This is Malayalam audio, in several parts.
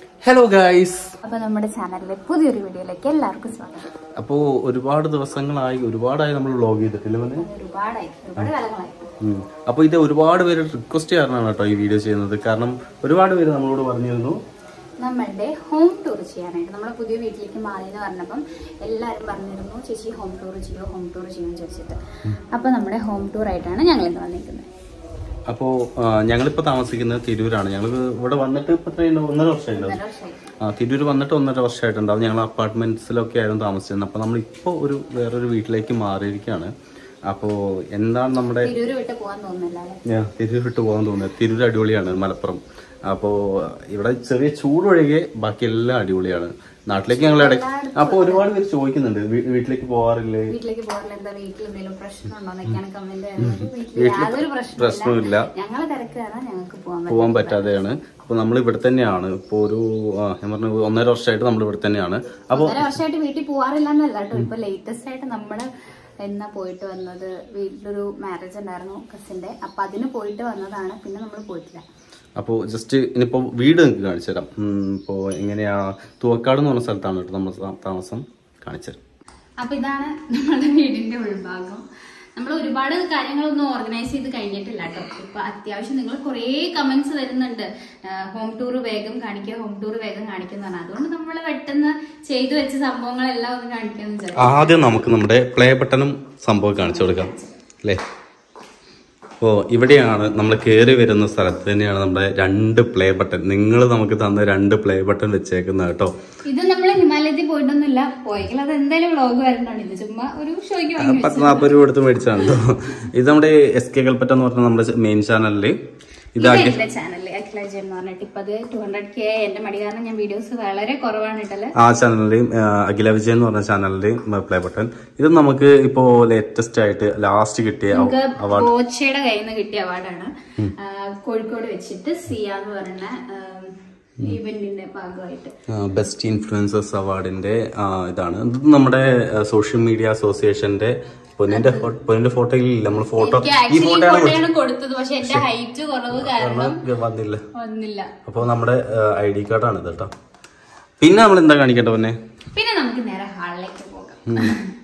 ഹലോ ഗൈസ് അപ്പൊ നമ്മുടെ ചാനലിലെ പുതിയൊരു വീഡിയോയിലേക്ക് എല്ലാവർക്കും സ്വാഗതം അപ്പോ ഒരുപാട് ദിവസങ്ങളായി ഒരുപാടായി നമ്മൾ വ്ളോഗ് ചെയ്തിട്ടില്ല മോനെ ഒരുപാടായി ഒരുപാട് കാലങ്ങളായി ഉം. അപ്പൊ ഇത് ഒരുപാട് പേര് റിക്വസ്റ്റ് കാരണമാണ് കേട്ടോ ഈ വീഡിയോ ചെയ്യുന്നത് കാരണം ഒരുപാട് പേര് നമ്മളോട് പറഞ്ഞിരുന്നു നമ്മളുടെ ഹോം ടൂർ ചെയ്യാനായിട്ട് നമ്മുടെ പുതിയ വീട്ടിലേക്ക് മാറി എന്ന് പറഞ്ഞപ്പം എല്ലാവരും പറഞ്ഞിരുന്നു ചേച്ചി ഹോം ടൂർ ചെയ്യോ ഹോം ടൂർ ചെയ്യുമെന്ന് ചോദിച്ചിട്ട് അപ്പൊ നമ്മുടെ ഹോം ടൂർ ആയിട്ടാണ് ഞങ്ങൾ ഇന്ന് വന്നിരിക്കുന്നത് അപ്പോ ആ, ഞങ്ങളിപ്പോ താമസിക്കുന്നത് തിരൂരാണ് ഞങ്ങൾ ഇവിടെ വന്നിട്ട് ഇപ്പൊ എത്രയുണ്ട്? ഒന്നര വർഷമായിട്ടുണ്ടോ ഒന്നര വർഷമായി ആ തിരൂർ വന്നിട്ട് ഒന്നര വർഷമായിട്ടുണ്ടാവും ഞങ്ങൾ അപ്പാർട്ട്മെന്റ്സിലൊക്കെ ആയിരുന്നു താമസിച്ചിരുന്നത് അപ്പൊ നമ്മൾ ഇപ്പോൾ ഒരു വേറൊരു വീട്ടിലേക്ക് മാറിയിരിക്കുകയാണ് അപ്പോ എന്താണ് നമ്മുടെ തിരൂര് വിട്ട് പോകാൻ തോന്നുന്നില്ല അല്ലേ ഞാൻ തിരൂർ വിട്ട് പോകാൻ തോന്നുന്നത് തിരൂർ അടിപൊളിയാണ് മലപ്പുറം അപ്പോൾ ഇവിടെ ചെറിയ ചൂടൊഴികെ ബാക്കി എല്ലാം അടിപൊളിയാണ് നാട്ടിലേക്ക് ഞങ്ങൾ ഇടയ്ക്ക് അപ്പോൾ ഒരുപാട് പേര് ചോദിക്കുന്നുണ്ട് വീ- വീട്ടിലേക്ക് പോകാറില്ലേ വീട്ടിലേക്ക് പോകാറില്ല എന്താ വീട്ടിൽ എന്തെങ്കിലും പ്രശ്നമുണ്ടോ എന്നൊക്കെയാണ് കമന്റ് വീട്ടിൽ യാതൊരു പ്രശ്നമില്ല പ്രശ്നമില്ല ഞങ്ങളെ തിരക്കാണ് ഞങ്ങൾക്ക് പോകാൻ പറ്റും പോകാൻ പറ്റാതെയാണ് അപ്പോൾ നമ്മൾ ഇവിടെ തന്നെയാണ് ഇപ്പോൾ ഒരു ആ, ഞാൻ പറഞ്ഞു ഒന്നര വർഷമായിട്ട് നമ്മൾ ഇവിടെ തന്നെയാണ് അപ്പോൾ ഒന്നര വർഷമായിട്ട് വീട്ടിൽ പോവാറില്ല എന്നല്ല കേട്ടോ ഇപ്പൊ ലേറ്റസ്റ്റ് ആയിട്ട് നമ്മള് എന്നാ പോയിട്ട് വന്നത് വീട്ടിലൊരു മാരേജ് ഉണ്ടായിരുന്നു കസിന്റെ അപ്പൊ അതിന് പോയിട്ട് വന്നതാണ് പിന്നെ നമ്മൾ പോയിട്ടില്ല അപ്പോൾ ജസ്റ്റ് ഇനിയിപ്പോൾ വീട് നിങ്ങൾക്ക് കാണിച്ചു തരാം ഇപ്പോൾ എങ്ങനെയാ തുവക്കാട് എന്ന് പറഞ്ഞ സ്ഥലത്താണ് കേട്ടോ നമ്മൾ താ- താമസം കാണിച്ചു തരാം അപ്പൊ ഇതാണ് നമ്മുടെ വീടിന്റെ ഉൾഭാഗം നമ്മൾ ഒരുപാട് കാര്യങ്ങളൊന്നും ഓർഗനൈസ് ചെയ്ത് കഴിഞ്ഞിട്ടില്ല കേട്ടോ ഇപ്പൊ അത്യാവശ്യം നിങ്ങൾ കുറേ കമന്റ്സ് വരുന്നുണ്ട് ഹോം ടൂർ വേഗം കാണിക്കുക ഹോം ടൂർ വേഗം കാണിക്കുക എന്ന് പറഞ്ഞാൽ അതുകൊണ്ട് നമ്മൾ പെട്ടെന്ന് ചെയ്തു വെച്ച സംഭവങ്ങളെല്ലാം ഒന്ന് കാണിക്കാന്ന് വിചാരിച്ചു ആദ്യം നമുക്ക് നമ്മുടെ പ്ലേ ബട്ടണും സംഭവം കാണിച്ചു കൊടുക്കാം അല്ലേ അപ്പോൾ ഇവിടെയാണ് നമ്മൾ കയറി വരുന്ന സ്ഥലത്ത് തന്നെയാണ് നമ്മുടെ രണ്ട് പ്ലേ ബട്ടൺ നിങ്ങൾ നമുക്ക് തന്ന രണ്ട് പ്ലേ ബട്ടൺ വെച്ചേക്കുന്നത് കേട്ടോ ഇത് നമ്മൾ ഹിമാലയത്തിൽ പോയിട്ടൊന്നുമില്ല പോയെങ്കിൽ അത് എന്തായാലും വ്ളോഗ് വരണ്ടാണ് ഇത് ചുമ്മാ ഒരു ഷോയ്ക്ക് വാങ്ങി പത്ത് നാൽപ്പത് രൂപ എടുത്ത് മേടിച്ചാണ് കേട്ടോ ഇത് നമ്മുടെ എസ് കെ കൽപ്പറ്റ എന്ന് പറഞ്ഞ നമ്മുടെ മെയിൻ ചാനലിൽ ഇത് ഇത് എന്റെ ചാനലിൽ അഖിലജ് എന്ന് പറഞ്ഞിട്ട് ഇപ്പൊ അത് ടു ഹൺഡ്രഡ് കെ എന്റെ മടി കാരണം ഞാൻ വീഡിയോസ് വളരെ കുറവാണ് ഇട്ടല് ആ ചാനലിലെയും അഖില വിജയൻ എന്ന് പറഞ്ഞ ചാനലിലെയും പ്ലേ ബട്ടൺ ഇത് നമുക്ക് ഇപ്പോൾ ലേറ്റസ്റ്റ് ആയിട്ട് ലാസ്റ്റ് കിട്ടിയ നമുക്ക് അവാർഡ് കോച്ചയുടെ കയ്യിൽ നിന്ന് കിട്ടിയ അവാർഡാണ് കോഴിക്കോട് വെച്ചിട്ട് സിയ എന്ന് പറയുന്ന ഈവന്റിന്റെ ഭാഗമായിട്ട് ബെസ്റ്റ് ഇൻഫ്ലുവൻസേഴ്സ് അവാർഡിന്റെ ആ, ഇതാണ് ഇത് നമ്മുടെ സോഷ്യൽ മീഡിയ അസോസിയേഷന്റെ പൊന്നിന്റെ ഫോ- പൊന്നിന്റെ ഫോട്ടോയിൽ നമ്മൾ ഫോട്ടോ എനിക്ക് ഈ ആക്ച്വലി ഫോട്ടോ ഫോട്ടോയാണ് കൊടുത്തത് പക്ഷെ എന്റെ ഹൈറ്റ് കുറവ് കാരണം വന്നില്ല വന്നില്ല അപ്പോൾ നമ്മുടെ ഐ ഡി കാർഡാണ് ഇത് കേട്ടോ പിന്നെ നമ്മൾ എന്താ കാണിക്കട്ടെ പൊന്നെ പിന്നെ നമുക്ക് നേരെ ഹാളിലേക്ക് പോകാം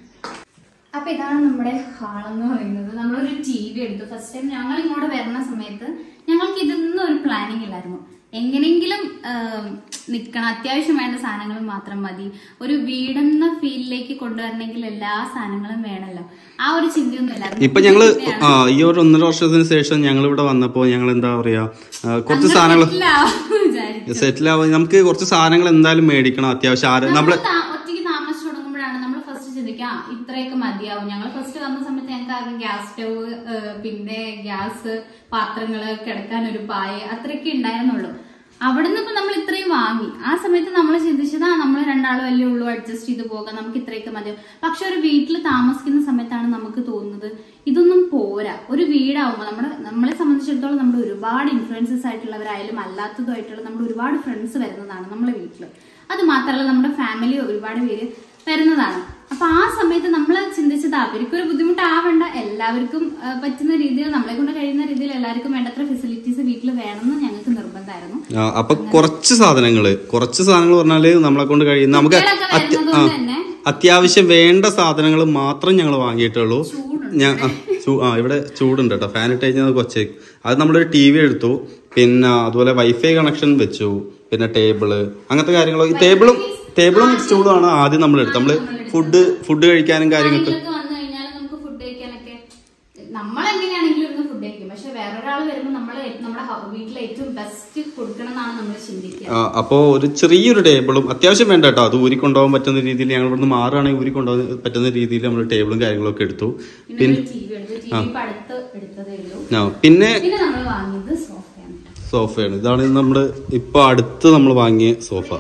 അപ്പൊ ഇതാണ് നമ്മുടെ ഹാൾ എന്ന് പറയുന്നത് നമ്മളൊരു ടി വി എടുത്തു ഫസ്റ്റ് ടൈം ഞങ്ങൾ ഇങ്ങോട്ട് വരുന്ന സമയത്ത് ഞങ്ങൾക്ക് ഇതൊന്നും ഒരു പ്ലാനിങ് ഇല്ലായിരുന്നു എങ്ങനെങ്കിലും നിൽക്കണം അത്യാവശ്യം വേണ്ട സാധനങ്ങൾ മാത്രം മതി ഒരു വീടെന്ന ഫീലിലേക്ക് കൊണ്ടുവരണമെങ്കിൽ എല്ലാ സാധനങ്ങളും വേണമല്ലോ ആ ഒരു ചിന്തയൊന്നും ഇല്ലായിരുന്നു ഇപ്പൊ ഞങ്ങള് ആ, ഈ ഒരു ഒന്നര വർഷത്തിന് ശേഷം ഞങ്ങൾ ഇവിടെ വന്നപ്പോ ഞങ്ങൾ എന്താ പറയാ ആ, കുറച്ച് സാധനങ്ങൾ ഇല്ലാന്ന് വിചാരിച്ചു സെറ്റിൽ ആവാൻ നമുക്ക് കുറച്ച് സാധനങ്ങൾ എന്തായാലും മേടിക്കണം അത്യാവശ്യം ആര് നമ്മള് നമ്മള് താ- ഒറ്റയ്ക്ക് താമസിച്ചു തുടങ്ങുമ്പോഴാണ് നമ്മൾ ഫസ്റ്റ് ചിന്തിക്കുക "ആ, ഇത്രയൊക്കെ മതിയാവും ഞങ്ങൾ ഫസ്റ്റ് വന്ന സമയത്ത് ഞങ്ങൾക്ക് ആദ്യം ഗ്യാസ് സ്റ്റവ് പിന്നെ ഗ്യാസ് പാത്രങ്ങള് കിടക്കാൻ ഒരു പായ അത്രയൊക്കെ ഉണ്ടായിരുന്നുള്ളൂ അവിടുന്ന് ഇപ്പൊ നമ്മൾ ഇത്രയും വാങ്ങി ആ സമയത്ത് നമ്മൾ ചിന്തിച്ചത് ആ നമ്മൾ രണ്ടാളും അല്ലേ ഉള്ളൂ അഡ്ജസ്റ്റ് ചെയ്ത് പോകാം നമുക്ക് ഇത്രയൊക്കെ മതിയാവും പക്ഷെ ഒരു വീട്ടിൽ താമസിക്കുന്ന സമയത്താണ് നമുക്ക് തോന്നുന്നത് ഇതൊന്നും പോരാ ഒരു വീടാവുമ്പോൾ നമ്മുടെ നമ്മളെ സംബന്ധിച്ചിടത്തോളം നമ്മുടെ ഒരുപാട് ഇൻഫ്ലുവൻസസ് ആയിട്ടുള്ളവരായാലും അല്ലാത്തതുമായിട്ടുള്ള നമ്മുടെ ഒരുപാട് ഫ്രണ്ട്സ് വരുന്നതാണ് നമ്മളെ വീട്ടിൽ അത് മാത്രമല്ല നമ്മുടെ ഫാമിലി ഒരുപാട് പേര് വരുന്നതാണ് അപ്പൊ ആ സമയത്ത് നമ്മൾ ചിന്തിച്ചത് അവർക്കൊരു ബുദ്ധിമുട്ടാവണ്ട എല്ലാവർക്കും ആ, പറ്റുന്ന രീതിയിൽ നമ്മളെ കൊണ്ട് കഴിയുന്ന രീതിയിൽ എല്ലാവർക്കും വേണ്ടത്ര ഫെസിലിറ്റീസ് വീട്ടിൽ വേണമെന്ന് ഞങ്ങൾക്ക് നിർബന്ധമായിരുന്നു ആ, അപ്പൊ കുറച്ച് സാധനങ്ങള് കുറച്ച് സാധനങ്ങൾ പറഞ്ഞാല് നമ്മളെ കൊണ്ട് കഴിയുന്ന നമുക്ക് കുട്ടികളൊക്കെ അത്യ- വരുന്നത് ആ, കൊണ്ട് തന്നെ അത്യാവശ്യം വേണ്ട സാധനങ്ങൾ മാത്രം ഞങ്ങൾ വാങ്ങിയിട്ടുള്ളൂ ഞാൻ ആ, ചൂ- ആ ഇവിടെ ചൂടുണ്ട് കേട്ടോ ഫാൻ ഇട്ട് കഴിഞ്ഞാൽ കൊച്ചേക്ക് അത് നമ്മളൊരു ടി വി എടുത്തു പിന്നെ അതുപോലെ വൈഫൈ കണക്ഷൻ വെച്ചു പിന്നെ ടേബിള് അങ്ങനത്തെ കാര്യങ്ങൾ ഈ ടേബിളും ടേബിളും സ്റ്റൂളും ആണ് ആദ്യം നമ്മൾ എടുത്തത് നമ്മള് ഫുഡ് ഫുഡ് കഴിക്കാനും കാര്യങ്ങൾക്ക് ആരെങ്കിലുമൊക്കെ വന്നു കഴിഞ്ഞാൽ നമുക്ക് ഫുഡ് കഴിക്കാനൊക്കെ നമ്മൾ എങ്ങനെയാണെങ്കിലും ഇരുന്ന് ഫുഡ് കഴിക്കും പക്ഷെ വേറൊരാൾ വരുമ്പോൾ നമ്മൾ നമ്മുടെ ഹ- വീട്ടിലെ ഏറ്റവും ബെസ്റ്റ് കൊടുക്കണം എന്നാണ് നമ്മൾ ചിന്തിക്കുക ആ, അപ്പോ ഒരു ചെറിയൊരു ടേബിളും അത്യാവശ്യം വേണ്ട കേട്ടോ അത് ഊരിക്കൊണ്ടുപോകാൻ പറ്റുന്ന രീതിയിൽ ഞങ്ങൾ ഇവിടുന്ന് മാറുകയാണെങ്കിൽ ഊരിക്കൊണ്ടുപോകാൻ പറ്റുന്ന രീതിയിൽ നമ്മൾ ടേബിളും കാര്യങ്ങളൊക്കെ എടുത്തു പിന്നെ ഒരു ടി വി എടുത്തു ടി വി ഇപ്പൊ അടുത്ത് എടുത്തതേ ഉള്ളൂ ആ, പിന്നെ പിന്നെ നമ്മൾ വാങ്ങിയത് സോഫയാണ് സോഫയാണ് ഇതാണ് നമ്മുടെ ഇപ്പൊ അടുത്ത് നമ്മൾ വാങ്ങിയ സോഫ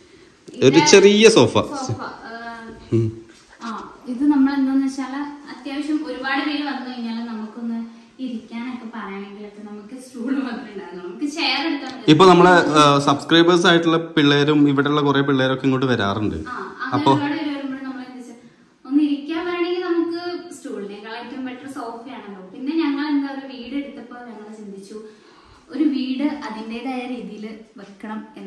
ഒരു ചെറിയ സോഫ സോഫ ആ, ആ ഇത് നമ്മൾ എന്താന്ന് വെച്ചാല് അത്യാവശ്യം ഒരുപാട് പേര് വന്നു കഴിഞ്ഞാൽ നമുക്കൊന്ന് ഇരിക്കാനൊക്കെ പറയണെങ്കിലൊക്കെ നമുക്ക് സ്റ്റൂൾ മാത്രമേ ഉണ്ടായിരുന്നു നമുക്ക് ചെയർ എടുത്താൽ മതി. ഇപ്പൊ നമ്മളെ സബ്സ്ക്രൈബേഴ്സ് ആയിട്ടുള്ള പിള്ളേരും ഇവിടെയുള്ള കുറെ പിള്ളേരൊക്കെ ഇങ്ങോട്ട് വരാറുണ്ട് ആ, അങ്ങനെ ഒരുപാട് പേര് വരുമ്പോൾ നമ്മൾ എന്താ വെച്ചാ, ഒന്ന് ഇരിക്കാൻ വേണമെങ്കിൽ നമുക്ക് സ്റ്റൂളിനേക്കാൾ ഏറ്റവും ബെറ്റർ സോഫയാണല്ലോ പിന്നെ ഞങ്ങൾ എന്താ ഒരു വീട് എടുത്തപ്പോൾ ഞങ്ങൾ ചിന്തിച്ചു ഒരു വീട് അതിൻ്റെതായ രീതിയിൽ വെക്കണം എന്ന് ഞങ്ങൾ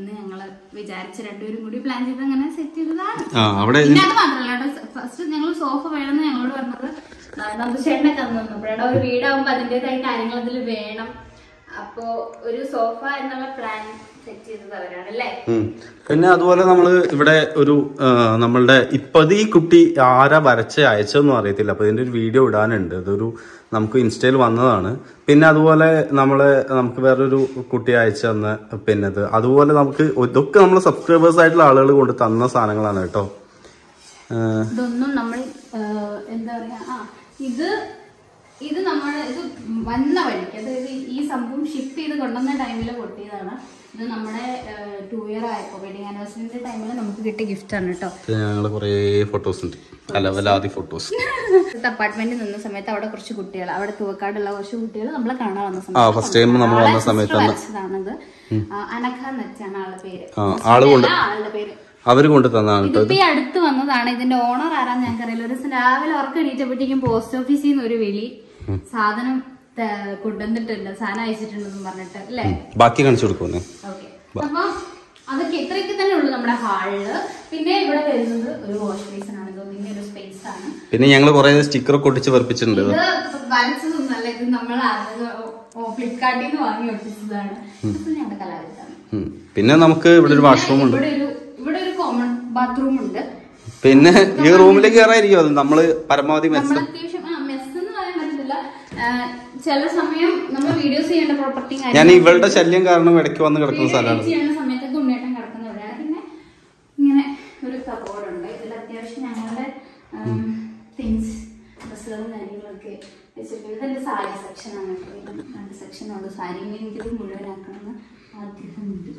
വിചാരിച്ച് രണ്ടുപേരും കൂടി പ്ലാൻ ചെയ്ത് അങ്ങനെ സെറ്റ് ചെയ്തതാണ് ആ അവിടെ പിന്നെ അത് മാത്രമല്ല ഫസ്റ്റ് ഞങ്ങൾ സോഫ വേണമെന്ന് ഞങ്ങളോട് പറഞ്ഞത് നന്ദുശേഖരനൊക്കെ അന്ന് വന്നപ്പോഴാണ് ഒരു വീടാകുമ്പോ അതിന്റേതായ കാര്യങ്ങൾ അതിൽ വേണം അപ്പോ ഒരു സോഫ എന്നുള്ള പ്ലാൻ സെറ്റ് ചെയ്തത് അവരാണ് അല്ലേ ഉം. പിന്നെ അതുപോലെ നമ്മൾ ഇവിടെ ഒരു ആ, നമ്മളുടെ ഇപ്പത് ഈ കുട്ടി ആരാ വരച്ച് അയച്ചതെന്നും അറിയത്തില്ല അപ്പൊ ഇതിന്റെ ഒരു വീഡിയോ ഇടാനുണ്ട് ഇതൊരു നമുക്ക് ഇൻസ്റ്റയിൽ വന്നതാണ് പിന്നെ അതുപോലെ നമ്മളെ നമുക്ക് വേറൊരു കുട്ടി അയച്ചു തന്ന പിന്നെ ഇത് അതുപോലെ നമുക്ക് ഇതൊക്കെ നമ്മൾ സബ്സ്ക്രൈബേഴ്സ് ആയിട്ടുള്ള ആളുകൾ കൊണ്ട് തന്ന സാധനങ്ങളാണ് കേട്ടോ ആ, ഇതൊന്നും നമ്മൾ ഏഹ്, എന്താ പറയാ ആ ഇത് ഇത് നമ്മൾ ഇത് വന്ന വഴിക്ക് അതായത് ഈ സംഭവം ഷിപ്പ് ചെയ്ത് കൊണ്ടുവന്ന ടൈമിൽ പൊട്ടിയതാണ് ഇത് നമ്മുടെ ടു ഇയർ ആയപ്പോൾ വെഡിങ് ആനിവേഴ്സറിന്റെ ടൈമിൽ നമുക്ക് കിട്ടിയ ഗിഫ്റ്റ് ആണ് കേട്ടോ ഇത് ഞങ്ങള് കുറേ ഫോട്ടോസ് ഉണ്ട് അല്ല വല്ലാതെ ഫോട്ടോസ് അപ്പാർട്ട്മെന്റിൽ നിന്ന സമയത്ത് അവിടെ കുറച്ച് കുട്ടികൾ അവിടെ തൂവക്കാടുള്ള കുറച്ച് കുട്ടികൾ നമ്മളെ കാണാൻ വന്ന ആ സമയത്ത് ഫസ്റ്റ് ടൈം നമ്മൾ വന്ന സമയത്ത് അന്ന് വരച്ചതാണത് അനഖ എന്നുവെച്ചാണ് ആളുടെ പേര് ആ ആള് കൊണ്ട് അല്ല, ആളുടെ പേര് അവര് കൊണ്ട് തന്നതാണ് കേട്ടോ ഇതിപ്പോ ഈ അടുത്ത് വന്നതാണ് ഇതിന്റെ ഓണർ ആരാന്ന് ഞങ്ങൾക്കറിയില്ല ഒരു ദിവസം രാവിലെ ഉറക്കം എണീറ്റപ്പോഴത്തേക്കും പോസ്റ്റ് ഓഫീസിൽ നിന്ന് ഒരു വിളി സാധനം ത- കൊണ്ടുവന്നിട്ടുണ്ട് സാധനം അയച്ചിട്ടുണ്ടെന്ന് പറഞ്ഞിട്ട് അല്ലേ ബാക്കി കാണിച്ചു കൊടുക്കുമെന്നെ ഓക്കെ അപ്പൊ അതൊക്കെ ഇത്രയൊക്കെ തന്നെ ഉള്ളൂ നമ്മുടെ ഹാളില് പിന്നെ ഇവിടെ വരുന്നത് ഒരു വാഷ് ബേസിൻ ആണ് ഇതൊന്നിന്റെ ഒരു സ്പേസ് ആണ് പിന്നെ ഞങ്ങൾ കുറെ സ്റ്റിക്കറൊക്കെ ഒട്ടിച്ച് വെറുപ്പിച്ചിട്ടുണ്ട് ഇത് വരച്ചതൊന്നല്ല ഇത് നമ്മൾ ഫ്ലിപ്കാർട്ടിൽ നിന്ന് വാങ്ങി ഒട്ടിച്ചതാണ് ഇത് ഞങ്ങളുടെ കലാവിരുതാണ് ഉം. പിന്നെ നമുക്ക് ഇവിടെ ഒരു വാഷ്റൂം ഉണ്ട് ഇവിടെ ഒരു ഇവിടെ ഒരു കോമൺ ബാത്റൂം ഉണ്ട് പിന്നെ ഈ റൂമിലേക്ക് കയറായിരിക്കും അത് നമ്മള് പരമാവധി മെസ്സ് നമ്മൾ അത്യാവശ്യം ആ മെസ് എന്ന് പറയാൻ പറ്റത്തില്ല ആ, ചില സമയം നമ്മൾ വീഡിയോസ് ചെയ്യേണ്ട പ്രോപ്പർട്ടി ഞാൻ ഇവളുടെ ശല്യം കാരണം ഇടയ്ക്ക് വന്ന് കിടക്കുന്ന സ്ഥലമാണ് ചെയ്യുന്ന സമയത്തൊക്കെ ഉണ്ണേട്ടം കിടക്കുന്ന ഇവിടെയാണ് പിന്നെ ഇങ്ങനെ ഒരു കബോർഡ് ഉണ്ട് ഇതിൽ അത്യാവശ്യം ഞങ്ങളുടെ തിങ്സ് ഡ്രസ്സുകളും കാര്യങ്ങളൊക്കെ വെച്ചിട്ടുണ്ട് ഇതെന്റെ സാരി സെക്ഷൻ ആണ് കേട്ടോ. ഇത് രണ്ട് സെക്ഷൻ ഉണ്ട് സാരി എനിക്കിത് മുഴുവനാക്കണമെന്ന് ആഗ്രഹമുണ്ട്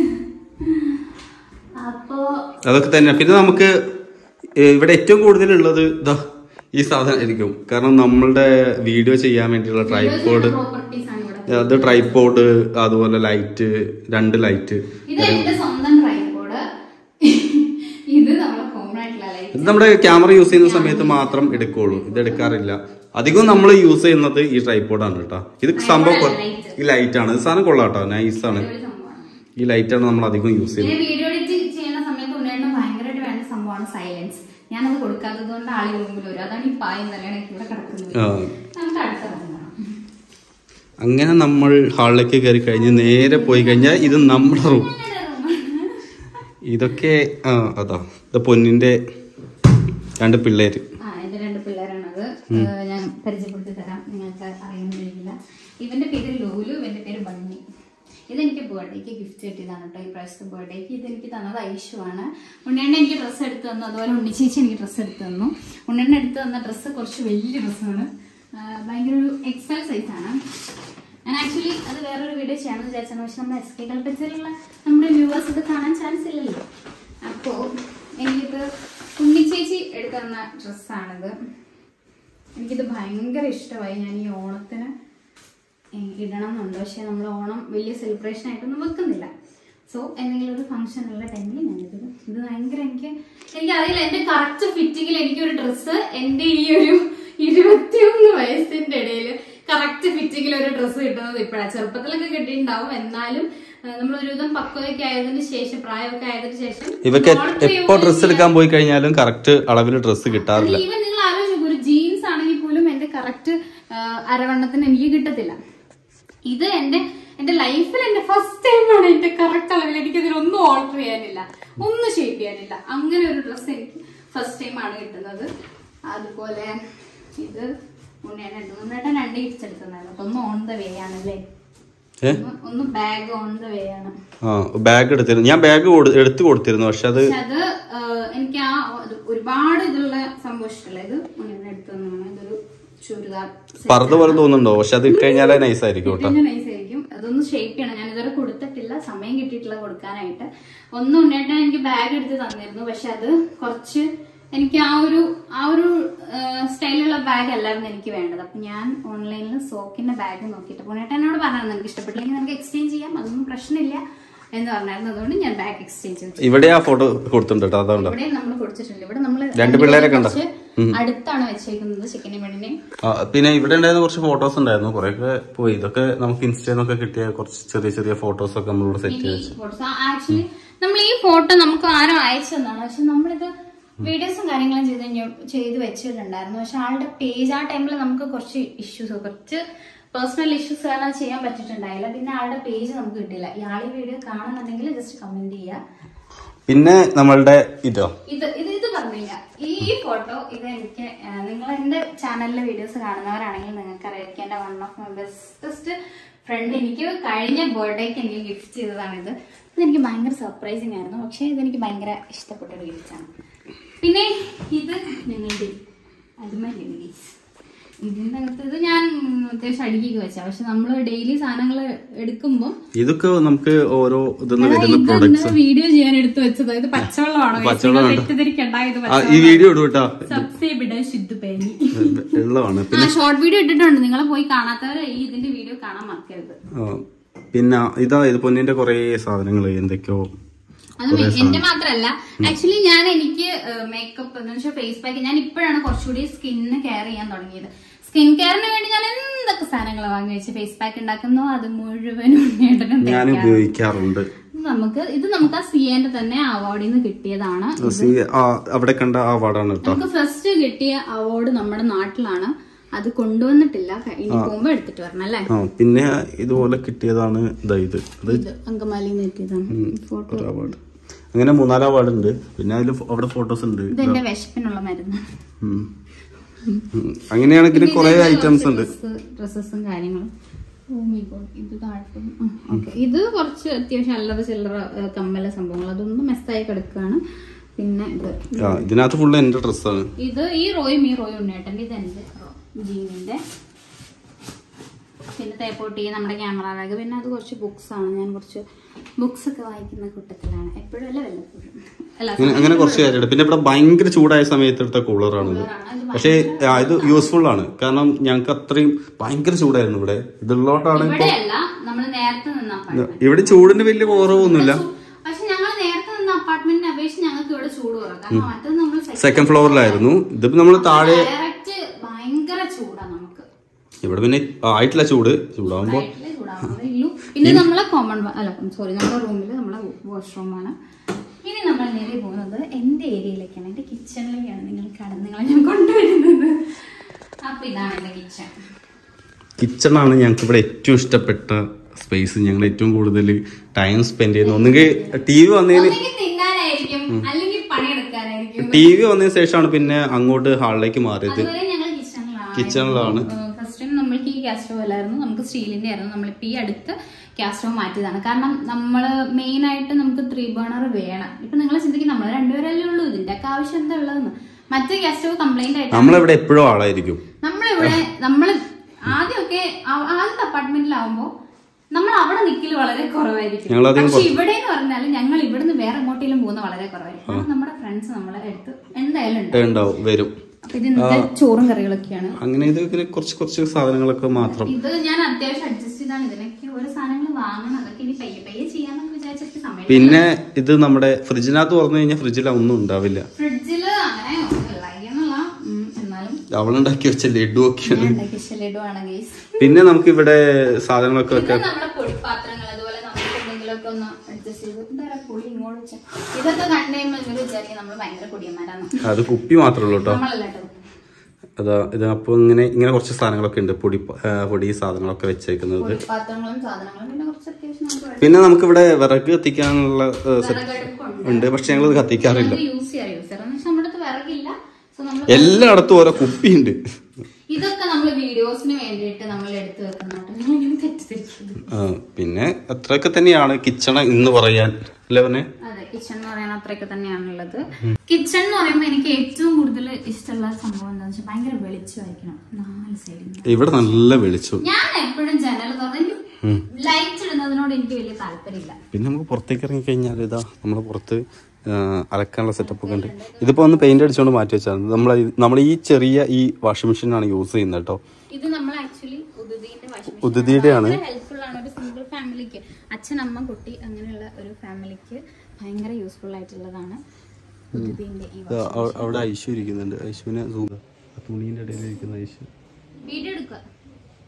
അപ്പോ അതൊക്കെ തന്നെ പിന്നെ നമുക്ക് ഏ, ഇവിടെ ഏറ്റവും കൂടുതൽ ഉള്ളത് ഇതാ ഈ സാധനം ആയിരിക്കും കാരണം നമ്മളുടെ വീഡിയോ ചെയ്യാൻ വേണ്ടിയുള്ള ട്രൈപോഡ് പ്രോപ്പർട്ടീസ് ആണ് ഇവിടെ അത് ട്രൈപോഡ് അതുപോലെ ലൈറ്റ് രണ്ട് ലൈറ്റ് ഇത് എന്റെ സ്വന്തം ട്രൈപോഡ് ഇത് നമ്മളെ കോമൺ ആയിട്ടുള്ള ലൈറ്റ് ഇത് നമ്മുടെ ക്യാമറ യൂസ് ചെയ്യുന്ന സമയത്ത് മാത്രം എടുക്കുള്ളൂ ഇത് എടുക്കാറില്ല അധികം നമ്മൾ യൂസ് ചെയ്യുന്നത് ഈ ട്രൈപോഡാണ് കേട്ടോ ഇത് സംഭവം കൊ- ഈ ലൈറ്റ് ആണ് ഇത് സാധനം കൊള്ളാട്ടോ നൈസ് ആണ് ഒരു സംഭവമാണ് ഈ ലൈറ്റ് ആണ് നമ്മൾ അധികം യൂസ് ചെയ്യുന്നത് പിന്നെ വീഡിയോ എഡിറ്റ് ചെയ്യുന്ന സമയത്ത് ഉണ്ണേണ്ട ഭയങ്കരമായിട്ട് വേണ്ട സംഭവമാണ് സൈലൻസ് ഞാനത് കൊടുക്കാത്തത് കൊണ്ട് ആളി മുമ്പിൽ വരും അതാണ് ഈ പായം തന്നെയാണ് ഇവിടെ കിടക്കുന്നത് ആ. നമുക്ക് അടുത്ത കാണാം അങ്ങനെ നമ്മൾ ഹാളിലേക്ക് കയറി കഴിഞ്ഞ് നേരെ പോയി കഴിഞ്ഞാൽ ഇത് നമ്മുടെ റൂം ഇതൊക്കെ ആ അതാ ഇത് പൊന്നിന്റെ രണ്ട് പിള്ളേര് ആ എന്റെ രണ്ട് പിള്ളേരാണത് ഏഹ് ഞാൻ പരിചയപ്പെടുത്തി തരാം നിങ്ങൾക്ക് അറിയുന്നില്ല ഇവന്റെ പേര് ലോലു ഇവന്റെ പേര് ബണ്ണി ഇതെനിക്ക് ബർത്ത്ഡേക്ക് ഗിഫ്റ്റ് കിട്ടിയതാണ് കേട്ടോ ഈ പ്രാവശ്യത്തെ ബർത്ത്ഡേക്ക് ഇതെനിക്ക് തന്നത് ഐഷു ആണ് ഉണ്ണിയണ്ണ എനിക്ക് ഡ്രസ്സ് എടുത്തു തന്നു അതുപോലെ ഉണ്ണിച്ചേച്ചി എനിക്ക് ഡ്രസ്സ് എടുത്തു തന്നു ഉണ്ണിയണ്ണ എടുത്തു തന്ന ഡ്രസ്സ് കുറച്ച് വലിയ ഡ്രസ്സാണ് ഭയങ്കര ഒരു എക്സൽ സൈസ് ആണ് ഞാൻ ആക്ച്വലി അത് വേറൊരു വീഡിയോ ചെയ്യാമെന്ന് വിചാരിച്ചാണ് പക്ഷെ നമ്മുടെ എസ് കെ കൽപ്പറ്റയിലുള്ള നമ്മുടെ വ്യൂവേഴ്സ് ഇത് കാണാൻ ചാൻസ് ഇല്ലല്ലോ അപ്പോ എനിക്കിത് ഉണ്ണിച്ചേച്ചി എടുത്തു തന്ന ഡ്രസ്സാണിത് എനിക്കിത് ഭയങ്കര ഇഷ്ടമായി ഞാൻ ഈ ഓണത്തിന് ഏഹ് ഇടണം എന്നുണ്ട് പക്ഷെ നമ്മൾ ഓണം വലിയ സെലിബ്രേഷൻ ആയിട്ടൊന്നും വെക്കുന്നില്ല സോ എന്തെങ്കിലും ഒരു ഫംഗ്ഷൻ ഉള്ള ടൈമിൽ ഞാനിത് ഇത് ഭയങ്കര എനിക്ക് എനിക്കറിയില്ല എന്റെ കറക്റ്റ് ഫിറ്റിങ്ങിൽ എനിക്കൊരു ഡ്രസ്സ് എന്റെ ഈ ഒരു ഇരുപത്തിയൊന്ന് വയസ്സിന്റെ ഇടയിൽ കറക്റ്റ് ഫിറ്റിങ്ങിൽ ഒരു ഡ്രസ്സ് കിട്ടുന്നത് ഇപ്പോഴാണ് ചെറുപ്പത്തിലൊക്കെ കിട്ടിയിട്ടുണ്ടാവും എന്നാലും നമ്മൾ ഒരുവിധം പക്വതയൊക്കെ ആയതിനു ശേഷം പ്രായമൊക്കെ ആയതിനു ശേഷം ഇവക്ക് alter എപ്പോ ഡ്രസ്സ് എടുക്കാൻ പോയി കഴിഞ്ഞാലും കറക്റ്റ് അളവിൽ ഡ്രസ്സ് കിട്ടാറില്ല ഈവൻ നിങ്ങൾ ആലോചിക്കും ഒരു ജീൻസ് ആണെങ്കിൽ പോലും എന്റെ കറക്റ്റ് അരവണ്ണത്തിന് എനിക്ക് കിട്ടത്തില്ല ഇത് എന്റെ എന്റെ ലൈഫിൽ എന്റെ ഫസ്റ്റ് ടൈമാണ് എന്റെ കറക്റ്റ് അളവിൽ എനിക്ക് ഇതിലൊന്നും ഓൾട്ടർ ചെയ്യാനില്ല ഒന്നും ഷേപ്പ് ചെയ്യാനില്ല അങ്ങനെ ഒരു ഡ്രസ്സ് എനിക്ക് ഫസ്റ്റ് ടൈം ആണ് കിട്ടുന്നത് അതുപോലെ ഇത് ഉണ്ണിയാണ് രണ്ട് മൂന്നേട്ടൻ രണ്ട് ഗിഫ്റ്റ് എടുത്തതായിരുന്നു അപ്പൊ ഒന്ന് ഓൺ ദ വേ ആണല്ലേ ഏ ഒന്ന് ഒന്ന് ബാഗ് ഓൺ ദ വേ ആണ് ആ ബാഗ് എടുത്തിരുന്നു ഞാൻ ബാഗ് എടുത്തു കൊടുത്തിരുന്നു പക്ഷെ അത് പക്ഷെ അത് ആഹ്, എനിക്ക് ആ ഒരു- ഒരുപാട് ഇതുള്ള സംഭവം ഇഷ്ടമല്ല ഇത് ഉണ്ണിയുടെ അടുത്ത് നിന്നാണ് ഇതൊരു ചുരിദാർ പറത് പോലെ തോന്നുന്നുണ്ടോ പക്ഷെ അത് ഇട്ട് കഴിഞ്ഞാലേ നൈസ് ആയിരിക്കും കേട്ടോ നൈസ് ആയിരിക്കും അതൊന്ന് ഷേപ്പ് ചെയ്യണം ഞാൻ ഇതുവരെ കൊടുത്തിട്ടില്ല സമയം കിട്ടിയിട്ടില്ല കൊടുക്കാനായിട്ട് ഒന്ന് ഉണ്ണേട്ടൻ എനിക്ക് ബാഗ് എടുത്ത് തന്നിരുന്നു പക്ഷെ അത് കുറച്ച് എനിക്ക് ആ ഒരു ആ ഒരു സ്റ്റൈലുള്ള ബാഗ് അല്ലായിരുന്നു എനിക്ക് വേണ്ടത് അപ്പൊ ഞാൻ ഓൺലൈനിൽ സോക്കിന്റെ ബാഗ് നോക്കിയിട്ട് ഉണ്ണേട്ടൻ എന്നോട് പറഞ്ഞായിരുന്നു എനിക്ക് ഇഷ്ടപ്പെട്ടില്ലെങ്കിൽ നമുക്ക് എക്സ്ചേഞ്ച് ചെയ്യാം അതൊന്നും പ്രശ്നമില്ല എന്ന് പറഞ്ഞായിരുന്നു അതുകൊണ്ട് ഞാൻ ബാഗ് എക്സ്ചേഞ്ച് ചെയ്തു ഇവിടെ ആ ഫോട്ടോ കൊടുത്തിട്ടുണ്ട് കേട്ടോ അതുകൊണ്ടോ ഇവിടെ നമ്മൾ കൊടുത്തിട്ടുണ്ട് ഇവിടെ നമ്മൾ രണ്ട് പിള്ളേരൊക്കെ ഉണ്ടോ? അടുത്താണ് വെച്ചേക്കുന്നത് ചിക്കനും മണിനെ ആ, പിന്നെ ഇവിടെ ഉണ്ടായിരുന്ന കുറച്ച് ഫോട്ടോസ് ഉണ്ടായിരുന്നു കുറെയൊക്കെ പോയി ഇതൊക്കെ നമുക്ക് ഇൻസ്റ്റയിൽ നിന്നൊക്കെ കിട്ടിയ കുറച്ച് ചെറിയ ചെറിയ ഫോട്ടോസ് ഒക്കെ നമ്മളിവിടെ സെറ്റ് ചെയ്ത് വെച്ചു ആക്ച്വലി നമ്മൾ ഈ ഫോട്ടോ നമുക്ക് ആരോ അയച്ചു തന്നാണ് പക്ഷെ നമ്മളിത് വീഡിയോസും കാര്യങ്ങളും ചെയ്ത് കഴിഞ്ഞ- ചെയ്ത് വെച്ചിട്ടുണ്ടായിരുന്നു പക്ഷെ ആളുടെ പേജ് ആ ടൈമിൽ നമുക്ക് കുറച്ച് ഇഷ്യൂസ് കുറച്ച് പേഴ്സണൽ ഇഷ്യൂസ് കാരണം ചെയ്യാൻ പറ്റിയിട്ടുണ്ടായില്ല പിന്നെ ആളുടെ പേജ് നമുക്ക് കിട്ടില്ല ഇയാൾ ഈ വീഡിയോ കാണുന്നുണ്ടെങ്കിൽ ജസ്റ്റ് കമന്റ് ചെയ്യുക പിന്നെ നമ്മളുടെ ഇതോ ഇത് ഇത് ഇത് പറഞ്ഞില്ല ഈ ഫോട്ടോ ഇത് എനിക്ക് നിങ്ങൾ എന്റെ ചാനലിലെ വീഡിയോസ് കാണുന്നവരാണെങ്കിൽ നിങ്ങൾക്ക് അറിയാം എന്റെ one of my bestest friend എനിക്ക് കഴിഞ്ഞ ബർത്ത്ഡേക്ക് എനിക്ക് ഗിഫ്റ്റ് ചെയ്തതാണ് ഇത് ഇതെനിക്ക് ഭയങ്കര സർപ്രൈസിങ് ആയിരുന്നു പക്ഷേ ഇതെനിക്ക് ഭയങ്കര ഇഷ്ടപ്പെട്ട ഒരു ഗിഫ്റ്റ് ആണ് പിന്നെ ഇത് ഞങ്ങളുടെ അൽമാരി ഇതിന്റെ അകത്ത് ഇത് ഞാൻ അത്യാവശ്യം അടുക്കിക്ക് വെച്ച പക്ഷെ നമ്മൾ ഡെയിലി സാധനങ്ങൾ എടുക്കുമ്പോൾ ഇതൊക്കെ നമുക്ക് ഓരോ ഇതെന്ന് വരുന്ന ഇത് പ്രൊഡക്ട്സ് വീഡിയോ ചെയ്യാൻ എടുത്തു വെച്ചത് ഇത് പച്ചവെള്ളമാണോ പച്ചവെള്ളം വേണ്ട. തെറ്റിദ്ധരിക്കണ്ട ഇത് ആ ഈ വീഡിയോ ഇടും കേട്ടോ സബ്സ്ക്രൈബ് ഇടാൻ ശുദ്ധ പേനി വെള്ളമാണ് ആ ഷോർട്ട് വീഡിയോ ഇട്ടിട്ടുണ്ട് നിങ്ങൾ പോയി കാണാത്തവർ ഈ ഇതിന്റെ വീഡിയോ കാണാൻ മറക്കരുത് ആ, പിന്നെ ഇതാ ഇത് പൊന്നിന്റെ കൊറേ സാധനങ്ങൾ എന്തൊക്കെയോ അത് മെ- എന്റെ മാത്രല്ല ആക്ച്വലി ഞാൻ എനിക്ക് മേക്കപ്പ് എന്ന് വെച്ചാൽ ഫേസ് പാക്ക് ഞാൻ ഇപ്പോഴാണ് കുറച്ചുകൂടി സ്കിന്ന് കെയർ ചെയ്യാൻ തുടങ്ങിയത് സ്കിൻ കെയറിന് വേണ്ടി ഞാൻ എന്തൊക്കെ സാധനങ്ങൾ വാങ്ങി വെച്ച് ഫേസ് പാക്ക് ഉണ്ടാക്കുന്നു അത് മുഴുവനും ഉണ്ണിയേട്ടനും ഞാൻ തേക്കാറുണ്ട്. ഉപയോഗിക്കാറുണ്ട് ഇത് നമുക്ക് ഇത് നമുക്ക് ആ സിയന്റെ തന്നെ അവാർഡിൽ നിന്ന് കിട്ടിയതാണ് സി, ആ, അവിടെ കണ്ട ആ വാടാണ് കേട്ടോ നമുക്ക് ഫസ്റ്റ് കിട്ടിയ അവാർഡ് നമ്മുടെ നാട്ടിലാണ് അത് കൊണ്ടുവന്നിട്ടില്ല ഇനി പോകുമ്പോ എടുത്തിട്ട് വരണം അല്ലേ ആ പിന്നെ ഇതുപോലെ കിട്ടിയതാണ് ഇതാ ഇത് അത് ഇത് അങ്കമാലിയിൽ നിന്ന് കിട്ടിയതാണ് ഫോട്ടോ ഒരു അവാർഡ് അങ്ങനെ മൂന്നാല് അവാർഡ് ഉണ്ട് പിന്നെ അതിൽ അവിടെ ഫോട്ടോസ് ഉണ്ട് ഇത് എന്റെ വിശപ്പിനുള്ള മരുന്ന് ഉം. ഉം. അങ്ങനെയാണെങ്കിൽ കുറെ ഐറ്റംസ് ഉണ്ട് ഡ്രസ്സസും കാര്യങ്ങളും Oh my God, ഇത് താഴ്ത്തും ഓക്കെ ഇത് കുറച്ച് അത്യാവശ്യം അല്ലറ ചില്ലറ ഏ, കമ്മല സംഭവങ്ങൾ അതൊന്നും മെസ്സായി കിടക്കുകയാണ് പിന്നെ ഇത് ആ ഇതിനകത്ത് ഫുള്ള് എന്റെ ഡ്രസ്സാണ് ഇത് ഈ റോയും ഈ റോയും ഉണ്ണേട്ടൻ്റെ ഇത് എന്റെ ജീനിന്റെ പിന്നെ തേപ്പോട്ടി നമ്മുടെ ക്യാമറ ബാഗ് പിന്നെ അത് കുറച്ച് ബുക്സ് ആണ് ഞാൻ കുറച്ച് ബുക്സ് ഒക്കെ വായിക്കുന്ന കൂട്ടത്തിലാണ് എപ്പോഴും അല്ല വല്ലപ്പോഴും അല്ല അങ്ങനെ അങ്ങനെ കുറച്ച് കാര്യമുണ്ട് പിന്നെ ഇവിടെ ഭയങ്കര ചൂടായ സമയത്ത് എടുത്ത കൂളറാണ് ഇത് ഇത് പക്ഷേ ആ, ഇത് യൂസ്ഫുൾ ആണ് കാരണം ഞങ്ങൾക്ക് അത്രയും ഭയങ്കര ചൂടായിരുന്നു ഇവിടെ ഇതുള്ളോട്ടാണ് ഇപ്പൊ ഇവിടെയല്ല നമ്മൾ നേരത്തെ നിന്ന അപ്പാർട്ട്മെന്റ് ഇവിടെ ചൂടിന് വലിയ കുറവൊന്നുമില്ല പക്ഷെ ഞങ്ങൾ നേരത്തെ നിന്ന അപ്പാർട്ട്മെന്റിനെ അപേക്ഷിച്ച് ഞങ്ങൾക്ക് ഇവിടെ ചൂട് കുറവാണ് കാരണം മറ്റത് നമ്മൾ സെക്കൻഡ് ഫ്ലോറിലായിരുന്നു ഇതിപ്പോ നമ്മൾ താഴെ ഡയറക്റ്റ് ഭയങ്കര ചൂടാണ് നമുക്ക് ഇവിടെ പിന്നെ ആയിട്ടില്ല ചൂട് ചൂടാവുമ്പോ ആയിട്ടില്ലേ ചൂടാവുന്നതേ ഉള്ളൂ. പിന്നെ നമ്മളെ കോമൺ അല്ല സോറി നമ്മുടെ റൂമിൽ നമ്മളെ വാഷ്റൂമാണ് ഇനി നമ്മൾ നേരെ പോകുന്നത് എന്റെ ഏരിയയിലേക്കാണ് എന്റെ കിച്ചണിലേക്കാണ് നിങ്ങൾ കാണുന്നത് നിങ്ങളെ ഞാൻ കൊണ്ടുവരുന്നത് അപ്പൊ ഇതാണ് എന്റെ കിച്ചൺ കിച്ചണാണ് ഞങ്ങൾക്ക് ഇവിടെ ഏറ്റവും ഇഷ്ടപ്പെട്ട സ്പേസ് ഞങ്ങൾ ഏറ്റവും കൂടുതൽ ടൈം സ്പെൻഡ് ചെയ്യുന്നത് ഒന്നുകിൽ ടി വി വന്നതിന് ഒന്നെങ്കിൽ തിന്നാനായിരിക്കും അല്ലെങ്കിൽ പണിയെടുക്കാനായിരിക്കും ടി വി വന്നതിന് ശേഷമാണ് പിന്നെ അങ്ങോട്ട് ഹാളിലേക്ക് മാറിയത് അതുവരെ ഞങ്ങൾ കിച്ചണിലാണ് കിച്ചണിലാണ് ഫസ്റ്റ് ടൈം നമ്മൾക്ക് ഈ ഗ്യാസ് സ്റ്റവ് അല്ലായിരുന്നു നമുക്ക് സ്റ്റീലിന്റെ ആയിരുന്നു നമ്മളിപ്പോ ഈ അടുത്ത് ഗ്യാസ് സ്റ്റവ് മാറ്റിയതാണ് കാരണം നമ്മൾ മെയിൻ ആയിട്ട് നമുക്ക് ത്രീ ബേണർ വേണം ഇപ്പൊ നിങ്ങൾ ചിന്തിക്കും നമ്മൾ രണ്ടുപേരല്ലേ ഉള്ളൂ ഇതിന്റെ ഒക്കെ ആവശ്യം എന്താ ഉള്ളതെന്ന് മറ്റേ ഗ്യാസ് സ്റ്റവ് കംപ്ലൈന്റ് ആയിട്ട് നമ്മളിവിടെ എപ്പോഴും ആളായിരിക്കും നമ്മളിവിടെ നമ്മൾ ആദ്യമൊക്കെ ആ- ആദ്യത്തെ അപ്പാർട്ട്മെന്റിലാവുമ്പോ നമ്മൾ അവിടെ നിൽക്കൽ വളരെ കുറവായിരിക്കും ഞങ്ങളധികം പക്ഷെ ഇവിടെ എന്ന് പറഞ്ഞാൽ ഞങ്ങൾ ഇവിടുന്ന് വേറെ എങ്ങോട്ടെങ്കിലും പോകുന്ന വളരെ കുറവായിരിക്കും കാരണം നമ്മുടെ ഫ്രണ്ട്സ് നമ്മളെ അടുത്ത് എന്തായാലും ഉണ്ട് ഉണ്ടാവും വരും അപ്പൊ ഇത് ഇന്നത്തെ ചോറും കറികളൊക്കെയാണ് അങ്ങനെ ഇത് ഇങ്ങനെ കുറച്ച് കുറച്ച് സാധനങ്ങളൊക്കെ മാത്രം ഇത് ഞാൻ അത്യാവശ്യം അഡ്ജസ്റ്റ് ചെയ്താണ് ഇതിനൊക്കെ ഓരോ സാധനങ്ങൾ വാങ്ങണം അതൊക്കെ ഇനി പയ്യെ പയ്യെ ചെയ്യാന്നൊക്കെ വിചാരിച്ചിട്ട് സമയം പിന്നെ ഇത് നമ്മുടെ ഫ്രിഡ്ജിനകത്ത് തുറന്നു കഴിഞ്ഞാൽ ഫ്രിഡ്ജിൽ ഒന്നും ഉണ്ടാവില്ല ഫ്രിഡ്ജില് അങ്ങനെ ഇല്ലായെന്നുള്ള എന്നാലും അവളുണ്ടാക്കി വെച്ച ലഡു ഒക്കെയാണ് ഞാൻ ഉണ്ടാക്കിയ ഇഷ്ടലിടുവാണ് ഗൈസ് പിന്നെ നമുക്ക് ഇവിടെ സാധനങ്ങളൊക്കെ ഇത് വെക്കാൻ നമ്മുടെ പൊടിപ്പാത്രങ്ങൾ അതുപോലെ നമുക്ക് എന്തെങ്കിലുമൊക്കെ ഒന്ന് അഡ്ജസ്റ്റ് ചെയ്ത് എന്താ പൊടി ഇങ്ങോട്ട് വെച്ചാൽ ഇതൊക്കെ കണ്ടു കഴിയുമ്പോൾ ഇവര് വിചാരിക്കും നമ്മൾ ഭയങ്കര പൊടിയന്മാരാണ് അത് കുപ്പി മാത്രമേ ഉള്ളൂ കേട്ടോ നമ്മളല്ല കേട്ടോ അതാ ഇത് അപ്പോൾ ഇങ്ങനെ ഇങ്ങനെ കുറച്ച് സാധനങ്ങളൊക്കെ ഉണ്ട് പൊടി ആ, പൊടി സാധനങ്ങളൊക്കെ വെച്ചേക്കുന്നത് പൊടിപ്പാത്രങ്ങളും സാധനങ്ങളും പിന്നെ കുറച്ച് അത്യാവശ്യം നമുക്ക് പിന്നെ നമുക്കിവിടെ വിറക് കത്തിക്കാനുള്ള ഏ, സെറ്റ് വിറകടുപ്പുണ്ട് ഉണ്ട് പക്ഷെ ഞങ്ങൾ കത്തിക്കാറില്ല യൂസ് ചെയ്യാറ് യൂസ് ചെയ്യാറ് എന്ന് വെച്ചാൽ നമ്മുടെ അടുത്ത് വിറകില്ല സോ നമ്മൾ എല്ലായിടത്തും ഓരോ കുപ്പിയുണ്ട് ഇതൊക്കെ നമ്മൾ വീഡിയോസിന് വേണ്ടിയിട്ട് നമ്മൾ എടുത്തു വെക്കുന്നുണ്ട് നിങ്ങൾ ഇങ്ങനെ തെറ്റിദ്ധരിക്കുന്നു ആ, പിന്നെ അത്രയൊക്കെ തന്നെയാണ് കിച്ചണ എന്ന് പറയാൻ അല്ലേ പറഞ്ഞേ അതെ കിച്ചൺ എന്ന് പറയുന്ന അത്രയൊക്കെ തന്നെയാണുള്ളത് കിച്ചൺ എന്ന് പറയുമ്പോൾ എനിക്ക് ഏറ്റവും കൂടുതൽ ഇഷ്ടമുള്ള സംഭവം എന്താണെന്ന് വെച്ചാൽ ഭയങ്കര വെളിച്ചമായിരിക്കണം നാല് സൈഡിൽ ഇവിടെ നല്ല വെളിച്ചം ഞാൻ എപ്പോഴും ജനൽ തുറന്ന് എനിക്ക് ലൈറ്റ് ഇടുന്നതിനോട് എനിക്ക് വലിയ താല്പര്യമില്ല പിന്നെ നമുക്ക് പുറത്തേക്ക് ഇറങ്ങി കഴിഞ്ഞാൽ ഇതാ നമ്മൾ പുറത്ത് ആ, അലക്കാനുള്ള സെറ്റപ്പ് ഒക്കെ ഉണ്ട് ഇതിപ്പോ ഒന്ന് പെയിന്റ് അടിച്ചുകൊണ്ട് മാറ്റി വെച്ചാൽ നമ്മൾ നമ്മൾ ഈ ചെറിയ ഈ വാഷിംഗ് മെഷീനാണ് യൂസ് ചെയ്യുന്നത് കേട്ടോ ഇത് നമ്മൾ ആക്ച്വലി ഉദുദീന്റെ വാഷിംഗ് ഉദുതിയുടെയാണ്. ഹെൽപ്ഫുൾ ആണ് ഒരു സിംഗിൾ ഫാമിലിക്ക് അച്ഛൻ അമ്മ കുട്ടി അങ്ങനെയുള്ള ഒരു ഫാമിലിക്ക് ഭയങ്കര യൂസ്ഫുൾ ആയിട്ടുള്ളതാണ് ഉദുദീന്റെ ഈ ഇതാ, അവ- അവിടെ ഐശു ഇരിക്കുന്നുണ്ട് ഐശുവിനെ സൂം തുണീന്റെ ഇടയിൽ ഇരിക്കുന്ന ഐശു വീഡിയോ എടുക്കുക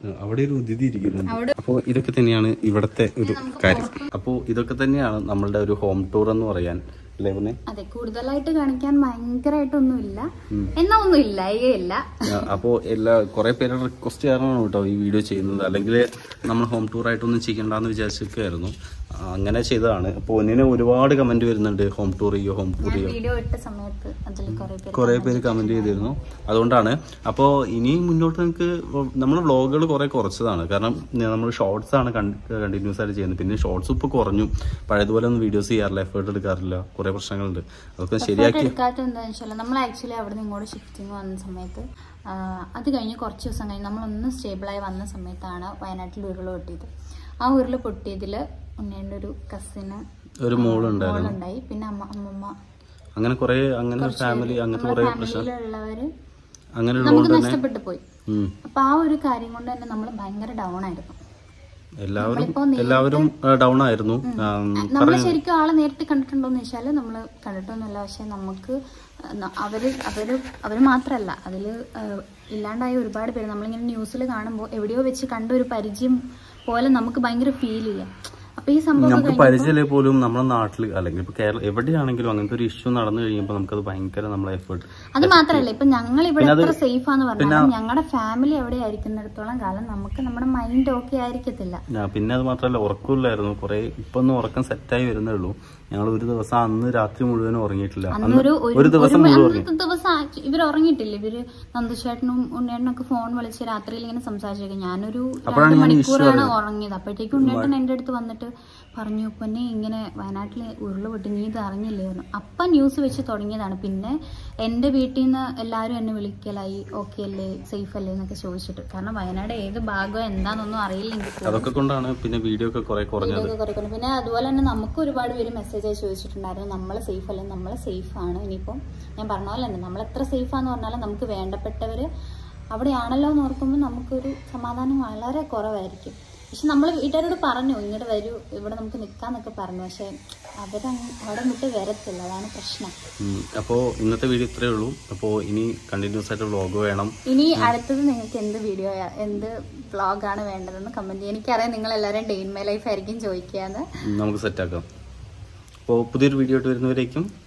അവിടെ ഒരു ഉദിതി ഇരിക്കുന്നുണ്ട് അപ്പോൾ ഇതൊക്കെ തന്നെയാണ് ഇവിടത്തെ ഒരു കാര്യം അപ്പോൾ ഇതൊക്കെ തന്നെയാണ് നമ്മളുടെ ഒരു ഹോം ടൂർ എന്ന് പറയാൻ അല്ലേ പിന്നെ അതെ കൂടുതലായിട്ട് കാണിക്കാൻ ഭയങ്കരമായിട്ടൊന്നുമില്ല എന്നാ ഒന്നും ഇല്ല ഇല്ല അപ്പോൾ എല്ലാ കുറെ പേര് റിക്വസ്റ്റ് ചെയ്യാറാണ് കേട്ടോ ഈ വീഡിയോ ചെയ്യുന്നത് അല്ലെങ്കിൽ നമ്മൾ ഹോം ടൂർ ആയിട്ടൊന്നും ചെയ്യണ്ടെന്ന് വിചാരിച്ചിരിക്കുകയായിരുന്നു ആ, അങ്ങനെ ചെയ്തതാണ് അപ്പോൾ ഒന്നിനെ ഒരുപാട് കമന്റ് വരുന്നുണ്ട് ഹോം ടൂർ ചെയ്യോ ഹോം ടൂർ ചെയ്യോ വീഡിയോ ഇട്ട സമയത്ത് അതിൽ കുറെ പേര് കുറെ പേര് കമന്റ് ചെയ്തിരുന്നു അതുകൊണ്ടാണ് അപ്പോൾ ഇനി മുന്നോട്ട് നമുക്ക് നമ്മൾ വ്ളോഗുകൾ കുറെ കുറച്ചതാണ് കാരണം നമ്മൾ ഷോർട്സ് ആണ് കണ്ടിന്യൂസ് ആയിട്ട് ചെയ്യുന്നത് പിന്നെ ഷോർട്സ് ഇപ്പോൾ കുറഞ്ഞു പഴയതുപോലെ ഒന്നും വീഡിയോസ് ചെയ്യാറില്ല എഫേർട്ട് എടുക്കാറില്ല കുറെ പ്രശ്നങ്ങളുണ്ട് അതൊക്കെ ശരിയാക്കി എടുക്കാത്ത എന്താണെന്ന് വെച്ചാൽ നമ്മൾ ആക്ച്വലി അവിടെ നിന്ന് ഇങ്ങോട്ട് ഷിഫ്റ്റിംഗ് വന്ന സമയത്ത് ആ, അത് കഴിഞ്ഞ് കുറച്ച് ദിവസം കഴിഞ്ഞ് നമ്മളൊന്ന് സ്റ്റേബിളായി വന്ന സമയത്താണ് വയനാട്ടിൽ ഉരുൾ പൊട്ടിയത് ആ ഉരുൾ പൊട്ടിയതിൽ ഉണ്ണേൻ്റെ ഒരു കസിന് ഒരു മോളുണ്ടായിരുന്നു മോളുണ്ടായി പിന്നെ അമ്മ അമ്മമ്മ അങ്ങനെ കുറെ അങ്ങനെ ഫാമിലി അങ്ങനത്തെ കുറെ പ്രശ്നം ഫാമിലിയിലുള്ളവര് അങ്ങനെ നമുക്ക് ഉള്ളതുകൊണ്ട് തന്നെ നഷ്ടപ്പെട്ടു പോയി ഉം, അപ്പൊ ആ ഒരു കാര്യം കൊണ്ട് തന്നെ നമ്മൾ ഭയങ്കര ഡൗൺ ആയിരുന്നു എല്ലാവരും എല്ലാവരും ഡൗൺ ആയിരുന്നു ആം, നമ്മൾ ശരിക്കും ആളെ നേരിട്ട് കണ്ടിട്ടുണ്ടോന്ന് വെച്ചാൽ നമ്മൾ കണ്ടിട്ടൊന്നുമില്ല പക്ഷെ നമുക്ക് ന- അവര് അവര് അവര് മാത്രല്ല അതില് ഏഹ്, ഇല്ലാണ്ടായ ഒരുപാട് പേര് നമ്മളിങ്ങനെ ന്യൂസിൽ കാണുമ്പോൾ എവിടെയോ വെച്ച് കണ്ട ഒരു പരിചയം പോലെ നമുക്ക് ഭയങ്കര ഫീൽ ചെയ്യാം അപ്പൊ ഈ സംഭവം നമുക്ക് പരിചയമില്ലേ പോലും നമ്മുടെ നാട്ടിൽ അല്ലെങ്കിൽ ഇപ്പൊ കേരളം എവിടെയാണെങ്കിലും അങ്ങനത്തെ ഒരു ഇഷ്യൂ നടന്നു കഴിയുമ്പോൾ നമുക്കത് ഭയങ്കര നമ്മളെ എഫേർട്ട് അത് മാത്രല്ല ഇപ്പൊ ഞങ്ങൾ ഇവിടെ എത്ര സേഫ് ആന്ന് പറഞ്ഞാൽ ഞങ്ങളുടെ ഫാമിലി എവിടെ ആയിരിക്കുന്നിടത്തോളം കാലം നമുക്ക് നമ്മുടെ മൈൻഡ് ഓക്കെ ആയിരിക്കത്തില്ല പിന്നെ അത് മാത്രമല്ല ഉറക്കമില്ലായിരുന്നു കുറെ ഇപ്പൊ ഒന്ന് ഉറക്കം സെറ്റായി വരുന്നേ ഉള്ളൂ ഞങ്ങൾ ഒരു ദിവസം അന്ന് രാത്രി മുഴുവനും ഉറങ്ങിയിട്ടില്ല അന്ന് അന്നൊരു ഒരു ദിവസം മുഴുവൻ ഉറങ്ങി അന്നത്തെ ദിവസം ആക്ച്വ- ഇവര് ഉറങ്ങിയിട്ടില്ല ഇവര് നന്ദുശേട്ടനും ഉണ്ണേട്ടനും ഒക്കെ ഫോൺ വിളിച്ച് രാത്രിയിൽ ഇങ്ങനെ സംസാരിച്ചേക്കും ഞാനൊരു രണ്ട് മണിക്കൂറാണ് ഉറങ്ങിയത് അപ്പോഴത്തേക്കും ഉണ്ണേട്ടൻ എന്റെ അടുത്ത് വന്നിട്ട് പറഞ്ഞു പൊന്നെ ഇങ്ങനെ വയനാട്ടിൽ ഉരുള് പൊട്ടി നീ ഇത് അറിഞ്ഞില്ലേ പറഞ്ഞു അപ്പൊ ന്യൂസ് വെച്ച് തുടങ്ങിയതാണ് പിന്നെ എന്റെ വീട്ടിൽ നിന്ന് എല്ലാവരും എന്നെ വിളിക്കലായി ഓക്കെ അല്ലേ സേഫ് അല്ലേ എന്നൊക്കെ ചോദിച്ചിട്ട് കാരണം വയനാട് ഏത് ഭാഗം എന്താണെന്നൊന്നും അറിയില്ലെങ്കിൽ പോലും അതൊക്കെ കൊണ്ടാണ് പിന്നെ വീഡിയോ ഒക്കെ കുറെ കുറഞ്ഞത് ഇതൊക്കെ കുറയ്ക്കണം പിന്നെ അതുപോലെ തന്നെ നമുക്ക് ഒരുപാട് പേര് മെസ്സേജ് ആയി ചോദിച്ചിട്ടുണ്ടായിരുന്നു നമ്മൾ സേഫ് അല്ല നമ്മൾ സേഫ് ആണ് ഇനിയിപ്പം ഞാൻ പറഞ്ഞ പോലെ തന്നെ നമ്മൾ എത്ര സേഫ് ആന്ന് പറഞ്ഞാലും നമുക്ക് വേണ്ടപ്പെട്ടവര് അവിടെയാണല്ലോ എന്ന് ഓർക്കുമ്പോൾ നമുക്കൊരു സമാധാനം വളരെ കുറവായിരിക്കും പക്ഷെ നമ്മൾ വീട്ടുകാരോട് പറഞ്ഞു ഇങ്ങോട്ട് വരൂ ഇവിടെ നമുക്ക് നിൽക്കാന്നൊക്കെ പറഞ്ഞു പക്ഷെ അവരങ്ങ് അവിടെ വിട്ട് വരത്തില്ല അതാണ് പ്രശ്നം ഉം. അപ്പോ ഇന്നത്തെ വീഡിയോ ഇത്രയേ ഉള്ളൂ അപ്പോ ഇനി കണ്ടിന്യൂസ് ആയിട്ട് വ്ളോഗ് വേണം ഇനി അടുത്തത് നിങ്ങൾക്ക് എന്ത് വീഡിയോ എന്ത് വ്ളോഗാണ് വേണ്ടതെന്ന് കമന്റ് ചെയ്യാം എനിക്കറിയാം നിങ്ങൾ എല്ലാവരും ഡെയിൻ മൈ ലൈഫ് ആയിരിക്കും ചോദിക്കാന്ന് ഉം, നമുക്ക് സെറ്റാക്കാം അപ്പോൾ പുതിയൊരു വീഡിയോ ആയിട്ട് വരുന്നവരേക്കും